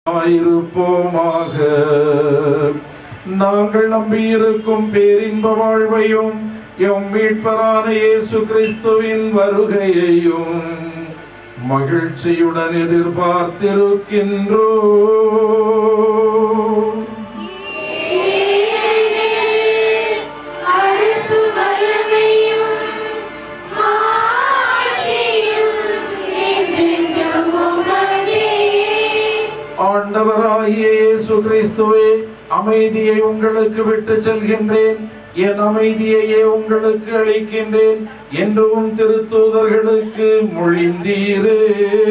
இருப்போமாக நாங்கள் நம்பியிருக்கும் பேரின்ப வாழ்வையும் எம் மீட்பரான இயேசு கிறிஸ்துவின் வருகையையும் மகிழ்ச்சியுடன் எதிர்பார்த்திருக்கின்றோ அரசும் வல்லமையும் ஆட்சியும் என்றென்றும் உமதே. ஆண்டவராகிய இயேசு கிறிஸ்துவே அமைதியை உங்களுக்கு விட்டு செல்கின்றேன் என் அமைதியையே உங்களுக்கு அளிக்கின்றேன் என்றும் திருத்தூதர்களுக்கு மொழிந்தீரே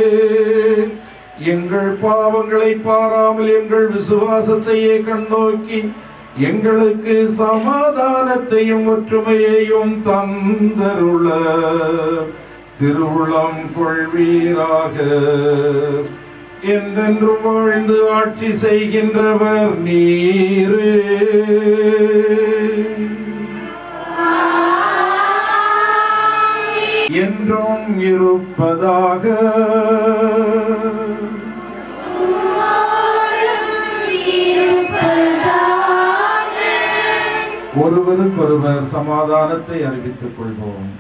எங்கள் பாவங்களை பாராமல் எங்கள் விசுவாசத்தையே கண்ணோக்கி எங்களுக்கு சமாதானத்தையும் ஒற்றுமையையும் தந்தருள திருவுளம் கொள்வீராக என்றென்றும் வாழ்ந்து ஆட்சி செய்கின்றவர் நீரே என்றும் இருப்பதாக ஒருவருக்கொருவர் சமாதானத்தை அறிவித்துக் கொள்வோம்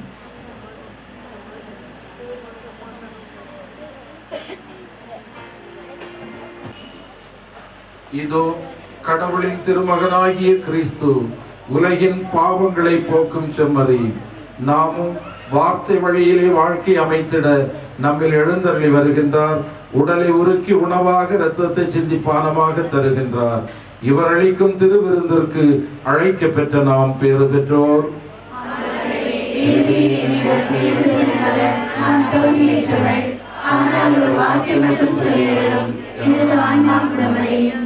இதோ கடவுளின் திருமகனாகிய கிறிஸ்து உலகின் பாவங்களை போக்கும் செம்மறி நாமும் வார்த்தை வழியிலே வாழ்க்கை அமைத்திட நம்மில் எழுந்தருளி வருகின்றார் உடலை உருக்கி உணவாக இரத்தத்தை சிந்தி பானமாக தருகின்றார் இவர் அளிக்கும் திருவிருந்திற்கு அழைக்க பெற்ற நாம் பேறு பெற்றோர் நான் தோல்வியற்றவள் ஆனால் ஒரு வார்த்தை மட்டும் சொல்லிவிடும் எனது ஆன்மா குணமடையும்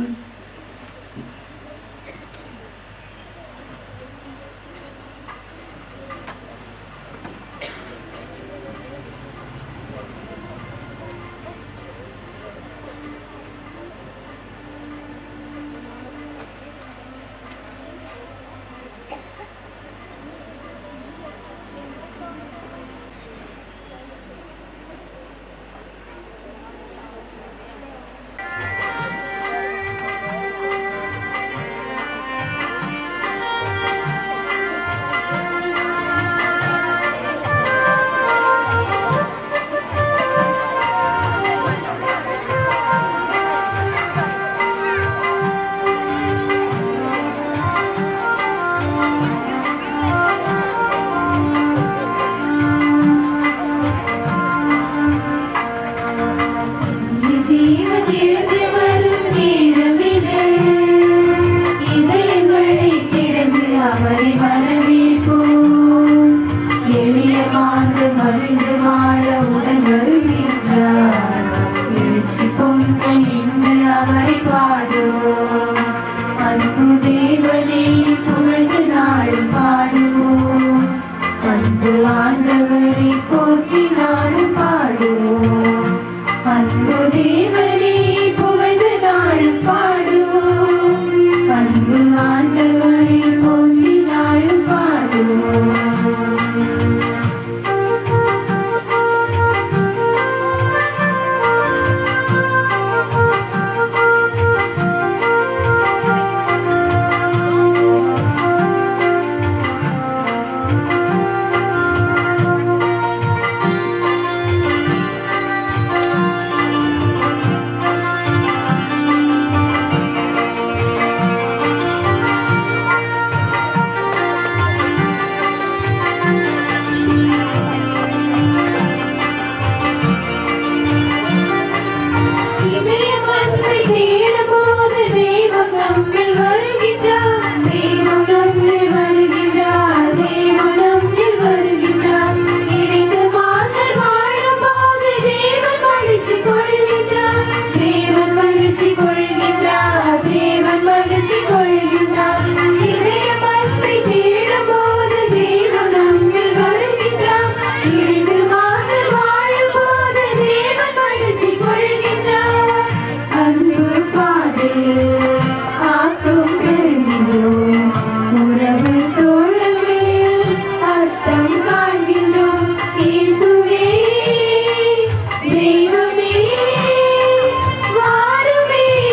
ஜீவன் எழுந்து வரும் நேரமிது. இதயங்களை திறந்து அவரை வரவேற்போம். எளிய மாந்து மருந்து வாழ உடன் வருகின்றார். எழுச்சி பொங்க இன்று அவரை பாடுவோம். அன்பு தேவனை புகழ்ந்து நாளும் பாடுவோம். அன்பு ஆண்டவரை போற்றி நாளும் பாடுவோம் அன்பு தேவனே புகழ்ந்து நாளும் பாடுவோம் அன்பு ஆண்டவரை போற்றி நாளும் பாடுவோம் இதயம் அன்பை தேடும்போது தெய்வம் நம்மில் வருகின்றார். தெய்வம் நம்மில் வருகின்றார். தெய்வம் நம்மில் வருகின்றார். இணைந்து மாந்தர் வாழும்போது தேவன் மகிழ்ச்சி கொள்கின்றார். தேவன் மகிழ்ச்சி கொள்கின்றார். தேவன் மகிழ்ச்சி கொள்கின்றார். இதயம் அன்பை தேடும்போது தெய்வம் நம்மில் வருகின்றார். இணைந்து மாந்தர் வாழும்போது தேவன் மகிழ்ச்சி கொள்கின்றார். அன்பு பாதையில் ஆக்கம் பெறுகின்றோம். உறவு தோழமையில் அர்த்தம் காண்கின்றோம். இயேசுவே, தெய்வமே, வாருமே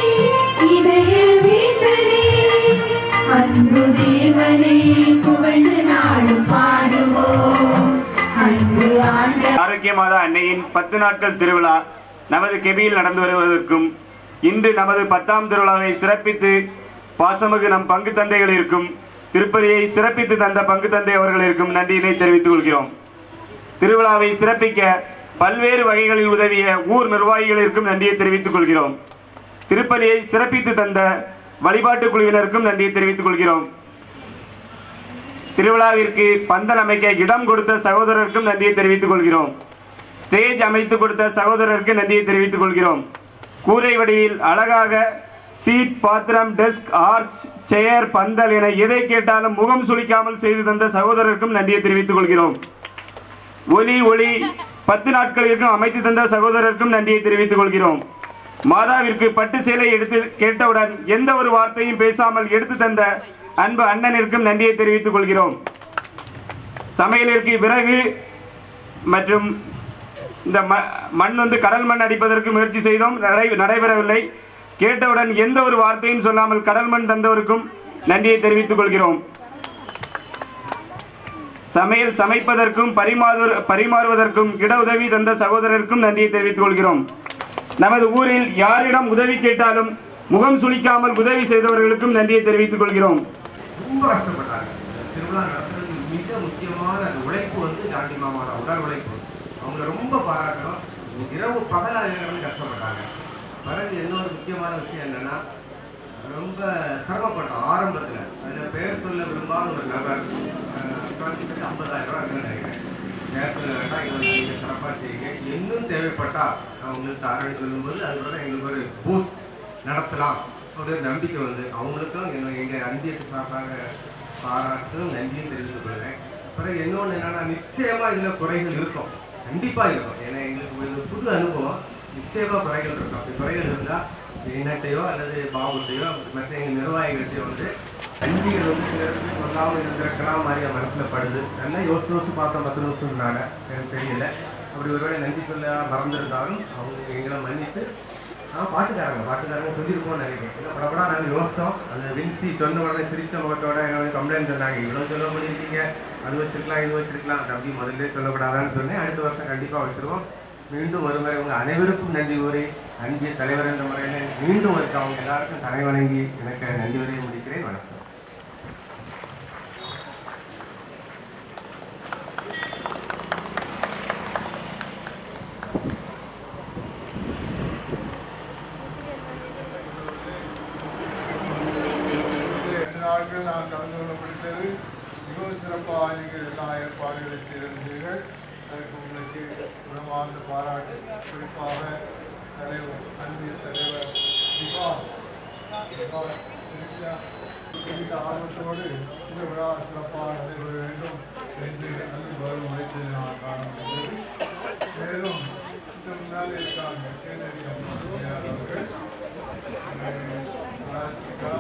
மாதா அன்னையின் பத்து நாட்கள் திருவிழா நமது கெபியில் நடந்து வருவதற்கும் இன்று நமது பத்தாம் திருவிழாவை சிறப்பித்து பாசமிகு நம் பங்கு தந்தைகளிற்கும் திருப்பதியை சிறப்பித்து தந்த பங்கு தந்தை அவர்களிற்கும் நன்றியினை தெரிவித்துக் கொள்கிறோம் திருவிழாவை சிறப்பிக்க பல்வேறு வகைகளில் உதவிய ஊர் நிர்வாகிகளிற்கும் நன்றியை தெரிவித்துக் கொள்கிறோம் திருப்பதியை சிறப்பித்து தந்த வழிபாட்டு குழுவினருக்கும் நன்றியை தெரிவித்துக் கொள்கிறோம் திருவிழாவிற்கு பந்தல் அமைக்க இடம் கொடுத்த சகோதரருக்கும் நன்றியை தெரிவித்துக் கொள்கிறோம் ஸ்டேஜ் அமைத்து கொடுத்த சகோதரருக்கு நன்றியை தெரிவித்துக் கொள்கிறோம் கூரை வடிவில் அழகாக சீட் பாத்திரம் டெஸ்க் ஆர்ச் சேர் பந்தல் என எதை கேட்டாலும் முகம் சுளிக்காமல் செய்து தந்த சகோதரருக்கும் நன்றியை தெரிவித்துக் கொள்கிறோம் ஒலி ஒளி பத்து நாட்களிற்கும் அமைத்து தந்த சகோதரருக்கும் நன்றியை தெரிவித்துக் கொள்கிறோம் மாதாவிற்கு பட்டு சேலை எடுத்து கேட்டவுடன் எந்த ஒரு வார்த்தையும் பேசாமல் எடுத்து தந்த அன்பு அண்ணனிற்கும் நன்றியை தெரிவித்துக் கொள்கிறோம் சமையலிற்கு விறகு மற்றும் இந்த ம- மண் வந்து கடல் மண் அடிப்பதற்கு முயற்சி செய்தோம் நடை- நடைபெறவில்லை கேட்டவுடன் எந்த ஒரு வார்த்தையும் சொல்லாமல் கடல் மண் தந்தவருக்கும் நன்றியை தெரிவித்துக் கொள்கிறோம் சமையல் சமைப்பதற்கும் பரிமாறு பரிமாறுவதற்கும் இட உதவி தந்த சகோதரருக்கும் நன்றியை தெரிவித்துக் கொள்கிறோம் நமது ஊரில் யாரிடம் உதவி கேட்டாலும் முகம் சுளிக்காமல் உதவி செய்தவர்களுக்கும் நன்றியை தெரிவித்துக் கொள்கிறோம் ரொம்ப கஷ்டப்பட்டாங்க திருவிழா நடத்துறதுக்கு மிக முக்கியமான அந்த உழைப்பு வந்து காந்தி மாமாவோட உடல் உழைப்பு அவங்கள ரொம்ப பாராட்டணும் இரவு பகலாக இருக்கிறவங்க கஷ்டப்பட்டாங்க பிறகு இன்னொரு முக்கியமான விஷயம் என்னன்னா ரொம்ப சிரமப்பட்டோம் ஆரம்பத்தில் அதில் பேர் சொல்ல விரும்பாத ஒரு நபர் குறைஞ்சபட்சம் ஐம்பதாயிரம் ரூபா இருக்குன்னு நினைக்கிறேன் நேரத்தில் வேண்டாம் இதை நீங்கள் சிறப்பாக செய்யுங்க இன்னும் தேவைப்பட்டா நான் உங்களுக்கு தரேன்னு சொல்லும்போது அதோட எங்களுக்கு ஒரு பூஸ்ட் நடத்தலாம் ஒரு நம்பிக்கை வந்து அவங்களுக்கும் எங்க- எங்க அன்பியத்து சார்பாக பாராட்டும் நன்றியும் தெரிவித்துக் கொள்கிறேன் பிறகு இன்னொன்று என்னன்னா நிச்சயமா இதுல குறைகள் இருக்கும் கண்டிப்பா இருக்கும் ஏன்னா எங்களுக்கு இது புது அனுபவம் நிச்சயமா குறைகள் இருக்கும் அப்படி குறைகள் இருந்தா என்னட்டையோ அல்லது பாபுட்டையோ மற்ற எங்க நிர்வாகிகள்கிட்டயோ வந்து நன்றிகள் வந்து சில இடத்துல சொல்லாமல் இருந்திருக்கலாம் மாதிரி என் மனசுல படுது நல்லா யோசிச்சு யோசிச்சு பார்த்தோம் பத்து நிமிஷம் சொன்னாங்க எனக்கு தெரியல அப்படி ஒருவேளை நன்றி சொல்ல மறந்திருந்தாலும் அவங்க எங்களை மன்னித்து ஆ பாட்டுக்காரங்க பாட்டுக்காரங்க சொல்லியிருப்போம்னு நினைக்கிறேன் இல்லை படப்படா நாங்கள் யோசித்தோம் அந்த வின்சி சொன்ன உடனே சிரிச்ச முகத்தோட எங்களுக்கு கம்ப்ளைண்ட் சொன்னாங்க இவ்வளோ சொல்ல முடியிருக்கீங்க அது வச்சிருக்கலாம் இது வச்சிருக்கலாம் தம்பி முதல்ல சொல்லப்படாதான்னு சொன்னேன் அடுத்த வருஷம் கண்டிப்பாக வச்சிருவோம் மீண்டும் ஒரு முறை உங்கள் அனைவருக்கும் நன்றி கூறி அன்பிய தலைவர் என்ற முறையில் மீண்டும் இருக்க அவங்க எல்லாருக்கும் தலை வணங்கி எனக்கு நன்றி உரையை முடிக்கிறேன் வணக்கம் இரண்டு நாட்கள் நான் கலந்து கொள்ள முடிந்தது மிகவும் சிறப்பாக நீங்கள் எல்லா ஏற்பாடுகளையும் செய்திருந்தீர்கள் அதற்கு உங்களுக்கு குணமார்ந்த பாராட்டு குறிப்பாக தலைவர் அன்பிய தலைவர் சிவா சிவா சிரிச்சா, மிகுந்த ஆர்வத்தோடு இந்த விழா சிறப்பாக நடைபெற வேண்டும் என்று நல்ல வரும் உழைத்ததை நான் காண முடிந்தது மேலும் இந்த முன்னால் இருக்காங்க கேள்வி அவர்கள் ராஜிகா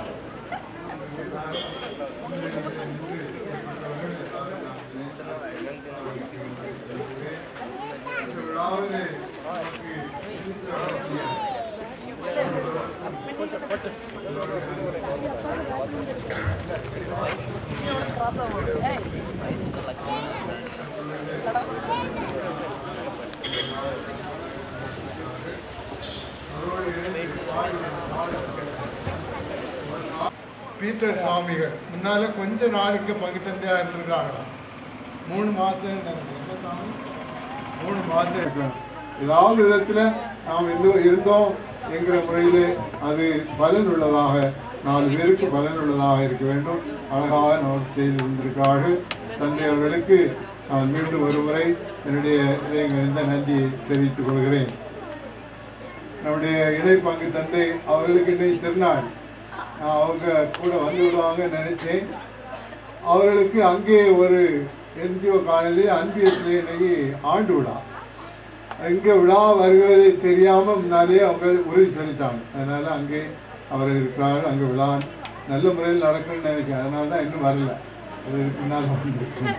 பீட்டர் சுவாமிகள் முன்னால கொஞ்ச நாளுக்கு பகுத்தந்தையா இருந்திருக்காங்களாம் மூணு மாசம் நினைக்கிறேன். என்ன சாமி? மூணு மாசம் இருக்கணும் ஏதாவது விதத்துல நாம் இருந்தோம் இருந்தோம் என்கிற முறையிலே அது பலனுள்ளதாக நாலு பேருக்கு பலனுள்ளதாக இருக்க வேண்டும் அழகாக நமக்கு செய்து வந்திருக்கிறார்கள் தந்தை அவர்களுக்கு நான் மீண்டும் ஒரு முறை என்னுடைய இதயங்களிந்த நன்றியை தெரிவித்துக் கொள்கிறேன் நம்முடைய இடை பங்கு தந்தை அவர்களுக்கு இன்னைக்கு திருநாள் நான் அவங்க கூட வந்து விடுவாங்க நினைச்சேன் அவர்களுக்கு அங்கே ஒரு என்ஜிஓ காலையில் அன்பியத்தில் இன்னைக்கு ஆண்டு விழா இங்கே விழா வருகிறதை தெரியாம முன்னாலே அவங்க உறுதி சொல்லிட்டாங்க அதனால அங்கே அவர்கள் இருக்கிறார்கள் அங்கே விழா நல்ல முறையில் நடக்கும்னு நினைக்கிறேன் அதனால தான் இன்னும் வரல அது பின்னால் வந்து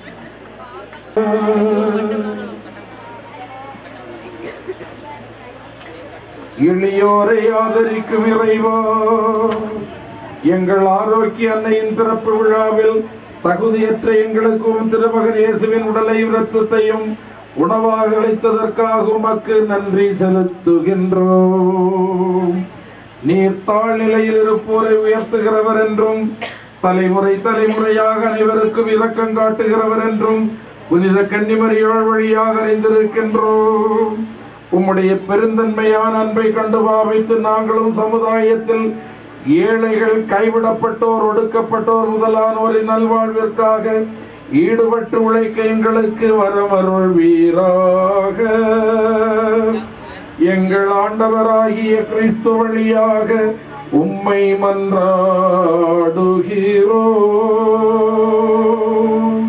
எளியோரை ஆதரிக்கும் இறைவா எங்கள் ஆரோக்கிய அன்னையின் பிறப்பு விழாவில் தகுதியற்ற எங்களுக்கும் திருமகன் இயேசுவின் உடலை இரத்தத்தையும் உணவாக அளித்ததற்காக உமக்கு நன்றி செலுத்துகின்றோம் நீர் தாழ்நிலையில் இருப்போரை உயர்த்துகிறவர் என்றும் தலைமுறை தலைமுறையாக அனைவருக்கும் இரக்கம் காட்டுகிறவர் என்றும் புனித கன்னிமரியாள் வழியாக அறிந்திருக்கின்றோம் உம்முடைய பெருந்தன்மையான அன்பை கண்டு பாவித்து நாங்களும் சமுதாயத்தில் ஏழைகள் கைவிடப்பட்டோர் ஒடுக்கப்பட்டோர் முதலானோரின் நல்வாழ்விற்காக ஈடுபட்டு உழைக்க எங்களுக்கு வரமருள் வீராக எங்கள் ஆண்டவராகிய கிறிஸ்து வழியாக உம்மை மன்றாடுகிறோம்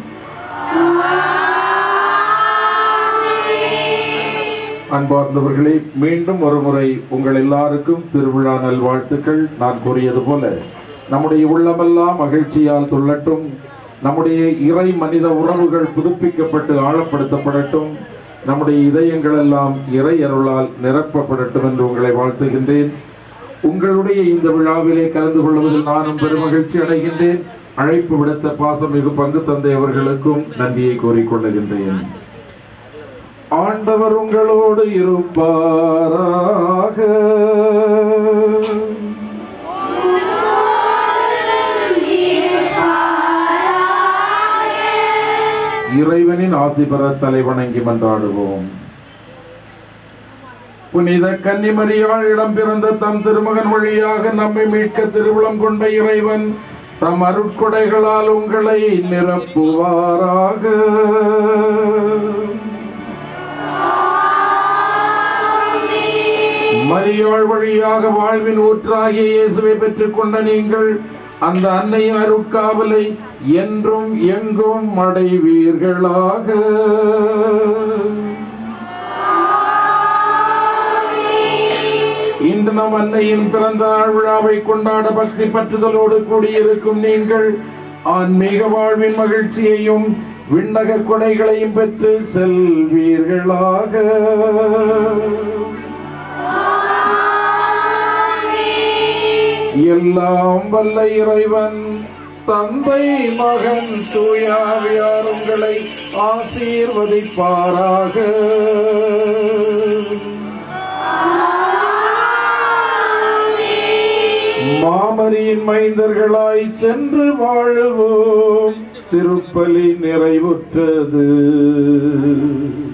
அன்பார்ந்தவர்களே மீண்டும் ஒருமுறை உங்கள் எல்லாருக்கும் திருவிழா நல்வாழ்த்துக்கள் நான் கூறியது போல நம்முடைய உள்ளமெல்லாம் மகிழ்ச்சியால் துள்ளட்டும் நம்முடைய இறை மனித உறவுகள் புதுப்பிக்கப்பட்டு ஆழப்படுத்தப்படட்டும் நம்முடைய இதயங்கள் எல்லாம் இறை அருளால் நிரப்பப்படட்டும் என்று உங்களை வாழ்த்துகின்றேன் உங்களுடைய இந்த விழாவிலே கலந்து கொள்வதில் நானும் பெருமகிழ்ச்சி அடைகின்றேன் அழைப்பு விடுத்த பாசமிகு பங்கு தந்தை அவர்களுக்கும் நன்றியை கூறிக்கொள்ளுகின்றேன் ஆண்டவர் உங்களோடு இருப்பாராக இறைவனின் ஆசி பெற தலைவணங்கி மன்றாடுவோம் புனித கன்னிமரியாள் இடம் பிறந்த தம் திருமகன் வழியாக நம்மை மீட்க திருவுளம் கொண்ட இறைவன் தம் அருட்கொடைகளால் உங்களை நிரப்புவாராக மரியாள் வழியாக வாழ்வின் ஊற்றாகிய இயேசுவை பெற்றுக் கொண்ட நீங்கள் அந்த அன்னையின் அருட்காவலை என்றும் எங்கும் அடைவீர்களாக இன்று நம் அன்னையின் பிறந்த நாள் விழாவை கொண்டாட பக்தி பற்றுதலோடு கூடியிருக்கும் நீங்கள் ஆன்மீக வாழ்வின் மகிழ்ச்சியையும் விண்ணக கொடைகளையும் பெற்று செல்வீர்களாக எல்லாம் வல்ல இறைவன் தந்தை மகன் தூயாவியார் உங்களை ஆசீர்வதிப்பாராக மாமரியின் மைந்தர்களாய் சென்று வாழுவோம் திருப்பலி நிறைவுற்றது